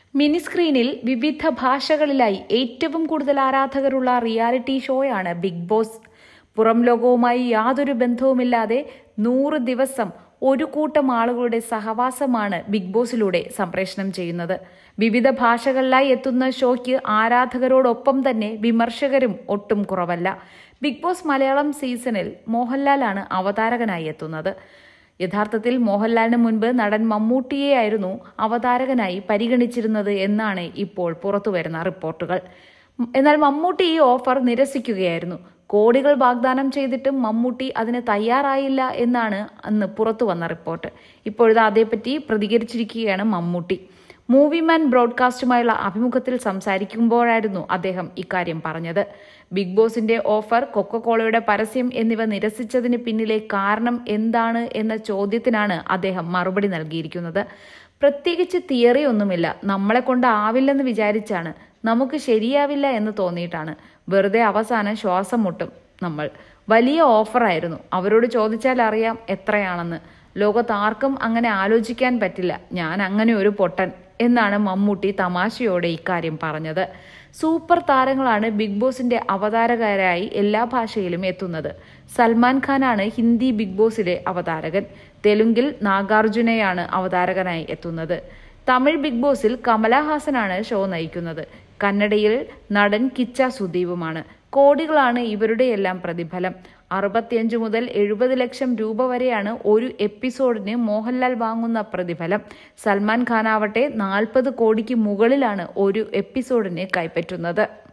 mini സ്ക്രീനിൽ വിവിധ ഭാഷകളിലായി ഏറ്റവും കൂടുതൽ ആരാധകരുള്ള റിയാലിറ്റി ഷോയാണ് ബിഗ് ബോസ് പുറം ലോകവുമായി യാതൊരു ബന്ധവുമില്ലാതെ നൂറ് ദിവസം ഒരു കൂട്ടം ആളുകളുടെ സഹവാസമാണ് ബിഗ് ബോസിലൂടെ സംപ്രേഷണം ചെയ്യുന്നത് വിവിധ ഭാഷകളിലായി എത്തുന്ന ഷോയ്ക്ക് ആരാധകരോടൊപ്പം തന്നെ വിമർശകരും ഒട്ടും കുറവല്ല ബിഗ് ബോസ് മലയാളം സീസണിൽ മോഹൻലാലാണ് അവതാരകനായി എത്തുന്നത് യഥാർത്ഥത്തിൽ മോഹൻലാലിന് മുൻപ് നടൻ മമ്മൂട്ടിയെയായിരുന്നു അവതാരകനായി പരിഗണിച്ചിരുന്നത് എന്നാണ് ഇപ്പോൾ പുറത്തുവരുന്ന റിപ്പോർട്ടുകൾ എന്നാൽ മമ്മൂട്ടി ഈ ഓഫർ നിരസിക്കുകയായിരുന്നു കോടികൾ വാഗ്ദാനം ചെയ്തിട്ടും മമ്മൂട്ടി അതിന് തയ്യാറായില്ല എന്നാണ് അന്ന് പുറത്തു വന്ന റിപ്പോർട്ട് ഇപ്പോഴത്തെ അതേപ്പറ്റി പ്രതികരിച്ചിരിക്കുകയാണ് മമ്മൂട്ടി മൂവിമാൻ ബ്രോഡ്കാസ്റ്റുമായുള്ള അഭിമുഖത്തിൽ സംസാരിക്കുമ്പോഴായിരുന്നു അദ്ദേഹം ഇക്കാര്യം പറഞ്ഞത് ബിഗ് ബോസിന്റെ ഓഫർ കൊക്കക്കോളയുടെ പരസ്യം എന്നിവ നിരസിച്ചതിന് പിന്നിലെ കാരണം എന്താണ് എന്ന ചോദ്യത്തിനാണ് അദ്ദേഹം മറുപടി നൽകിയിരിക്കുന്നത് പ്രത്യേകിച്ച് തിയറി ഒന്നുമില്ല നമ്മളെ കൊണ്ടാവില്ലെന്ന് വിചാരിച്ചാണ് നമുക്ക് ശരിയാവില്ല എന്ന് തോന്നിയിട്ടാണ് വെറുതെ അവസാനം ശ്വാസം മുട്ടും നമ്മൾ വലിയ ഓഫറായിരുന്നു അവരോട് ചോദിച്ചാൽ അറിയാം എത്രയാണെന്ന് ലോകത്ത് ആർക്കും അങ്ങനെ ആലോചിക്കാൻ പറ്റില്ല ഞാൻ അങ്ങനെ ഒരു പൊട്ടൻ എന്നാണ് മമ്മൂട്ടി തമാശയോടെ ഇക്കാര്യം പറഞ്ഞത് സൂപ്പർ താരങ്ങളാണ് ബിഗ് ബോസിന്റെ അവതാരകരായി എല്ലാ ഭാഷയിലും എത്തുന്നത് സൽമാൻ ഖാനാണ് ഹിന്ദി ബിഗ് ബോസിലെ അവതാരകൻ തെലുങ്കിൽ നാഗാർജുനയാണ് അവതാരകനായി എത്തുന്നത് തമിഴ് ബിഗ് ബോസിൽ കമലഹാസനാണ് ഷോ നയിക്കുന്നത് കന്നഡയിൽ നടൻ കിച്ച സുദീപുമാണ് കോടികളാണ് ഇവരുടെയെല്ലാം പ്രതിഫലം അറുപത്തിയഞ്ച് മുതൽ എഴുപത് ലക്ഷം രൂപ വരെയാണ് ഒരു എപ്പിസോഡിന് മോഹൻലാൽ വാങ്ങുന്ന പ്രതിഫലം സൽമാൻ ഖാനാവട്ടെ നാൽപ്പത് കോടിക്ക് മുകളിലാണ് ഒരു എപ്പിസോഡിന് കൈപ്പറ്റുന്നത്